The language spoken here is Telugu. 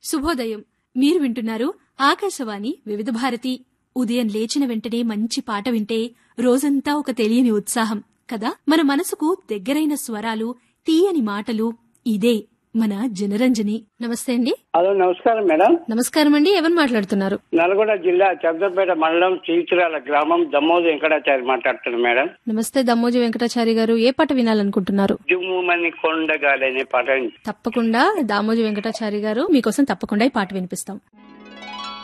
శుభోదయం మీరు వింటున్నారు ఆకాశవాణి వివిధ భారతి ఉదయం లేచిన వెంటనే మంచి పాట వింటే రోజంతా ఒక తెలియని ఉత్సాహం కదా మన మనసుకు దగ్గరైన స్వరాలు తీయని మాటలు ఇదే మన జనరంజని నమస్తే అండి హలో నమస్కారం మేడం నమస్కారం అండి ఎవరు మాట్లాడుతున్నారు నల్గొండ జిల్లా చంద్రపేట మండలం చీచురాల గ్రామం దమ్మోదు వెంకటాచారి మాట్లాడుతున్నాను మేడం నమస్తే దమ్మోజి వెంకటాచారి గారు ఏ పాట వినాలనుకుంటున్నారు జుమ్ముమని కొండగాలి అనే పాట తప్పకుండా దామోజి వెంకటాచారి గారు మీకోసం తప్పకుండా ఈ పాట వినిపిస్తాం